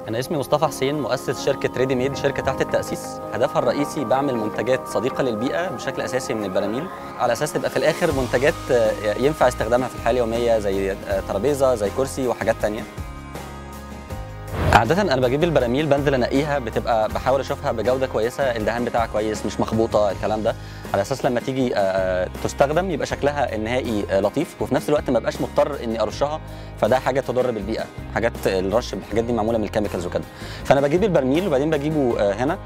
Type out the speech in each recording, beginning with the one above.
أنا اسمي مصطفى حسين مؤسس شركة ريدي ميد شركة تحت التأسيس هدفها الرئيسي بعمل منتجات صديقة للبيئة بشكل أساسي من البراميل على أساس تبقى في الآخر منتجات آه، ينفع استخدامها في الحياة اليومية زي آه، ترابيزة زي كرسي وحاجات تانية عادة أنا بجيب البراميل بنزل أنقيها بتبقى بحاول أشوفها بجودة كويسة الدهان بتاعها كويس مش مخبوطة الكلام ده على أساس لما تيجي آه، تستخدم يبقى شكلها النهائي آه، لطيف وفي نفس الوقت ما بقاش مضطر إني أرشها فده حاجة تضر بالبيئة حاجات الرش الحاجات دي معمولة من الكيميكالز وكده فأنا بجيب البرميل وبعدين بجيبه آه، هنا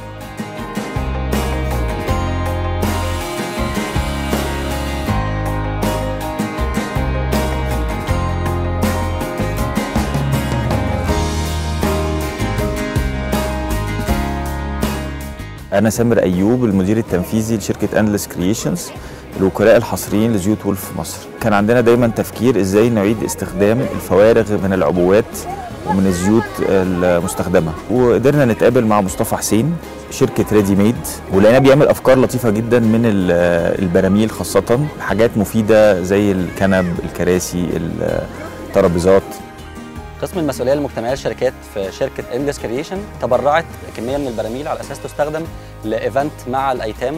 أنا سامر أيوب المدير التنفيذي لشركة أندلس كرييشنز الوكلاء الحصريين لزيوت وولف في مصر كان عندنا دايما تفكير إزاي نعيد استخدام الفوارغ من العبوات ومن الزيوت المستخدمة وقدرنا نتقابل مع مصطفى حسين شركة ريدي ميد ولقيناه بيعمل أفكار لطيفة جدا من ال- البراميل خاصة حاجات مفيدة زي الكنب الكراسي الترابيزات قسم المسؤوليه المجتمعيه للشركات في شركه اندس كرييشن تبرعت كميه من البراميل على اساس تستخدم لايفنت مع الايتام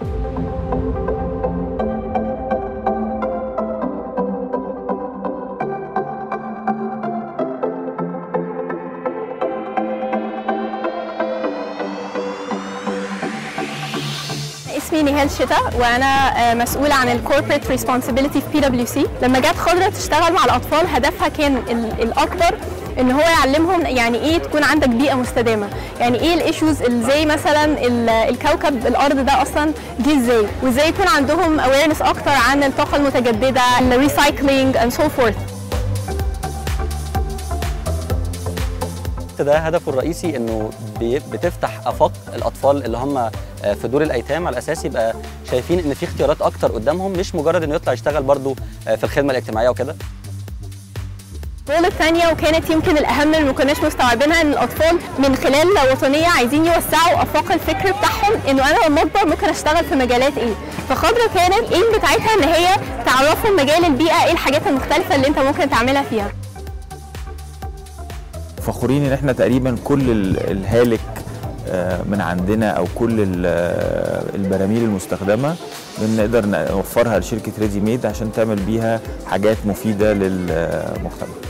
اسمي نهال شتا وانا آه، مسؤوله عن الكوربريت ريسبونسبيلتي في بي دبليو سي لما جت خضره تشتغل مع الاطفال هدفها كان ال- الاكبر ان هو يعلمهم يعني ايه تكون عندك بيئه مستدامه يعني ايه الايشوز اللي زي مثلا ال- الكوكب الارض ده اصلا جه ازاي وازاي يكون عندهم اويرنس اكتر عن الطاقه المتجدده الريسايكلينج اند سو فورث ده هدفه الرئيسي انه بي- بتفتح افاق الاطفال اللي هم آه، في دور الايتام على اساس يبقى شايفين ان في اختيارات اكتر قدامهم مش مجرد انه يطلع يشتغل برضه آه، في الخدمه الاجتماعيه وكده الرول الثانية وكانت يمكن الأهم اللي ما كناش مستوعبينها إن الأطفال من خلال وطنية عايزين يوسعوا آفاق الفكر بتاعهم إنه أنا لما أكبر ممكن أشتغل في مجالات إيه فخضرة كانت الإيم بتاعتها إن هي تعرفهم مجال البيئة إيه الحاجات المختلفة اللي أنت ممكن تعملها فيها فخورين ان احنا تقريبا كل ال- الهالك آه، من عندنا او كل ال- آه، البراميل المستخدمه بنقدر نوفرها لشركه ريدي ميد عشان تعمل بيها حاجات مفيده للمجتمع